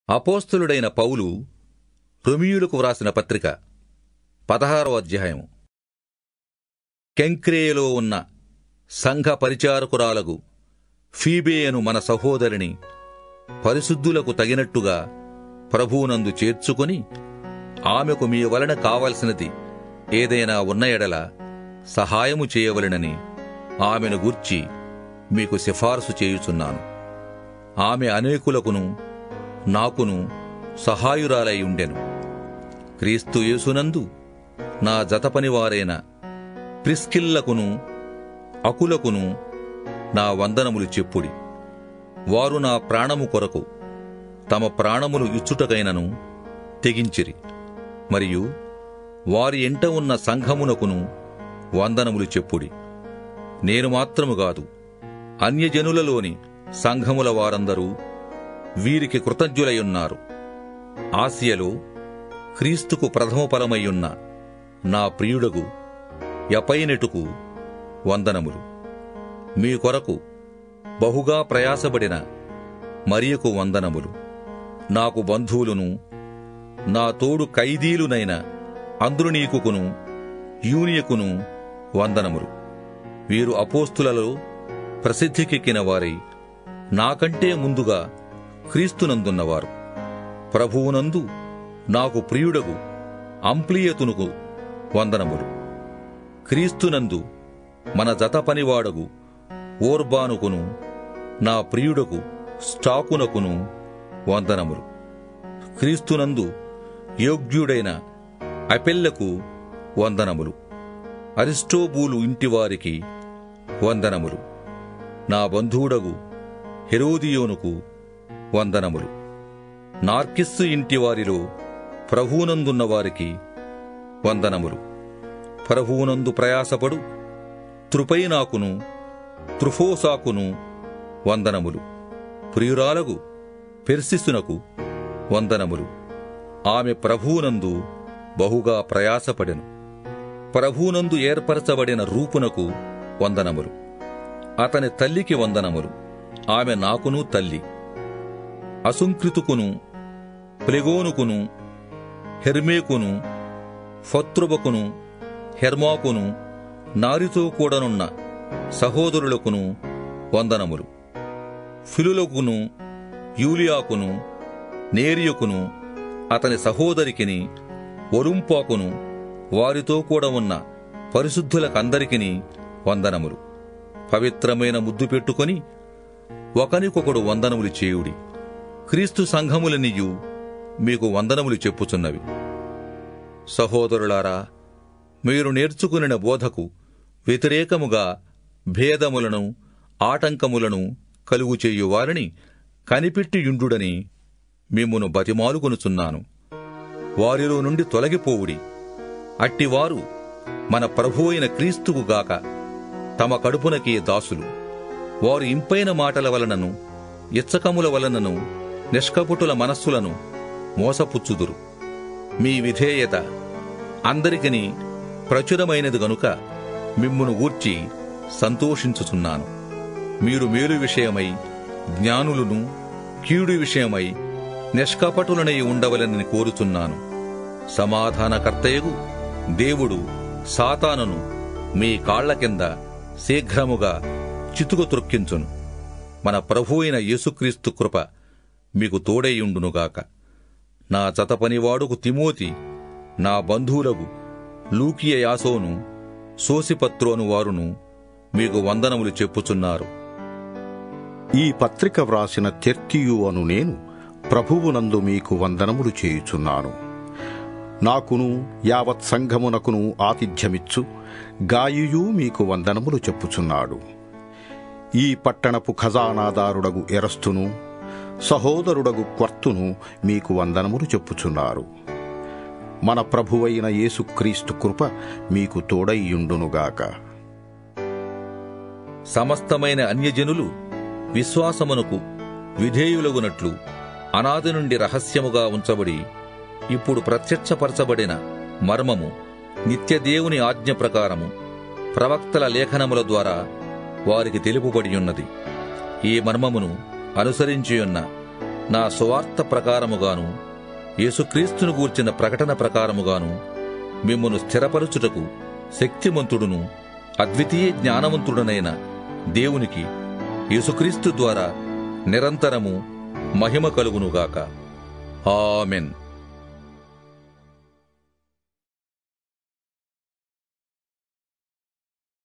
అపోస్తలుడైన పౌలు రొమియులకు వ్రాసిన పత్రిక పదహారో అధ్యాయం కెంక్రేయలో ఉన్న సంఘ పరిచారకురాలగు ఫీబేయను మన సహోదరిని పరిశుద్ధులకు తగినట్టుగా ప్రభువునందు చేర్చుకొని ఆమెకు మీ వలన కావలసినది ఏదైనా ఉన్న ఎడల సహాయము చేయవలెనని ఆమెను గూర్చి మీకు సిఫారసు చేయుచున్నాను ఆమె అనేకులకును నాకును సహాయురాలై ఉండెను క్రీస్తు యేసునందు నా జతపనివారైన ప్రిస్కిల్లకును అకులకును నా వందనములు చెప్పుడి వారు నా ప్రాణము కొరకు తమ ప్రాణములు ఇచ్చుటకైనను తెగించిరి మరియు వారి ఎంట ఉన్న సంఘమునకును వందనములు చెప్పుడి నేను మాత్రము కాదు అన్యజనులలోని సంఘముల వారందరూ వీరికి కృతజ్ఞులయున్నారు ఆసియలో క్రీస్తుకు ప్రథమ ఫలమయ్యున్న నా ప్రియుడగు యపైనెటుకు వందనములు మీ కొరకు బహుగా ప్రయాసపడిన మరియకు వందనములు నాకు బంధువులును నా తోడు ఖైదీలునైన అంద్రునీకును యూనియకును వందనములు వీరు అపోస్తులలో ప్రసిద్ధికెక్కిన వారై నాకంటే ముందుగా క్రీస్తునందున్నవారు ప్రభువునందు నాకు ప్రియుడగు అంప్లియతునుకు వందనములు క్రీస్తునందు మన జత పనివాడగు ఓర్బానుకును నా ప్రియుడకు స్టాకునకును వందనములు క్రీస్తునందు యోగ్యుడైన అపెల్లకు వందనములు అరిస్టోబూలు ఇంటివారికి వందనములు నా బంధువుడగు హెరోదియోనుకు వందనములు నార్కిస్సు ఇంటివారిలో ప్రభువునందున్న వారికి వందనములు ప్రభువునందు ప్రయాసపడు త్రుపైనాకును త్రుఫోసాకును వందనములు ప్రియురాలగు పెర్సిసునకు వందనములు ఆమె ప్రభువునందు బహుగా ప్రయాసపడెను ప్రభువునందు ఏర్పరచబడిన రూపునకు వందనములు అతని తల్లికి వందనములు ఆమె నాకును తల్లి అసుంకృతుకును ప్లెగోనుకును హెర్మేకును ఫత్రుబకును హెర్మాకును నారితో కూడనున్న సహోదరులకును వందనములు ఫిలులకును యూలియాకును నేరియకును అతని సహోదరికిని ఒరుంపాకును వారితో కూడా ఉన్న పరిశుద్ధులకందరికిని వందనములు పవిత్రమైన ముద్దు పెట్టుకొని ఒకనికొకడు వందనములు చేయుడి క్రీస్తు సంఘములనియు మీకు వందనములు చెప్పుచున్నవి సహోదరులారా మీరు నేర్చుకునిన బోధకు వ్యతిరేకముగా భేదములను ఆటంకములను కలుగు చేయు వారిని కనిపెట్టియుండుడని మిమ్మును బతిమాలుకొనుచున్నాను వారిలో నుండి తొలగిపోవుడి అట్టివారు మన ప్రభు అయిన క్రీస్తుకు గాక తమ కడుపునకే దాసులు వారు ఇంపైన మాటల వలనను ఇచ్చకముల వలనను నిష్కపుటుల మనస్సులను మోసపుచ్చుదురు మీ విధేయత అందరికిని ప్రచురమైనది గనుక మిమ్మును గూర్చి సంతోషించుచున్నాను మీరు మేలు విషయమై జ్ఞానులను కీడు విషయమై నిష్కపటులనై ఉండవలనని కోరుచున్నాను సమాధానకర్తయగు దేవుడు సాతానును మీ కాళ్ల కింద శీఘ్రముగా చితుకు త్రొక్కించును మన ప్రభు అయిన యేసుక్రీస్తు కృప మీకు తోడైయుండునుగాక నా జతపనివాడుకు తిమోతి నా బంధువులకు లూకియ యాసోను సోసిపత్రోను వారును మీకు వందనములు చెప్పుచున్నారు ఈ పత్రిక వ్రాసిన తెర్తియు అను నేను ప్రభువునందు మీకు వందనములు చేయుచున్నాను నాకును యావత్ సంఘమునకును ఆతిథ్యమిచ్చు గాయుయు మీకు వందనములు చెప్పుచున్నాడు ఈ పట్టణపు ఖజానాదారుడగు ఎరస్తును సహోదరుడగు క్వర్తును మీకు వందనములు చెప్పుచున్నారు మన ప్రభువైన యేసుక్రీస్తు కృప మీకు తోడైయుండునుగాక సమస్తమైన అన్యజనులు విశ్వాసమునకు విధేయులగునట్లు అనాది నుండి రహస్యముగా ఉంచబడి ఇప్పుడు ప్రత్యక్షపరచబడిన మర్మము నిత్యదేవుని ఆజ్ఞ ప్రకారము ప్రవక్తల లేఖనముల ద్వారా వారికి తెలుపుబడి ఉన్నది ఈ మర్మమును అనుసరించియున్న నా సువార్త ప్రకారముగాను యేసుక్రీస్తును గూర్చిన ప్రకటన ప్రకారముగాను మిమ్మను స్థిరపరచుటకు శక్తిమంతుడును అద్వితీయ జ్ఞానవంతుడనైన దేవునికి యేసుక్రీస్తు ద్వారా నిరంతరము మహిమ కలుగునుగాక ఆమెన్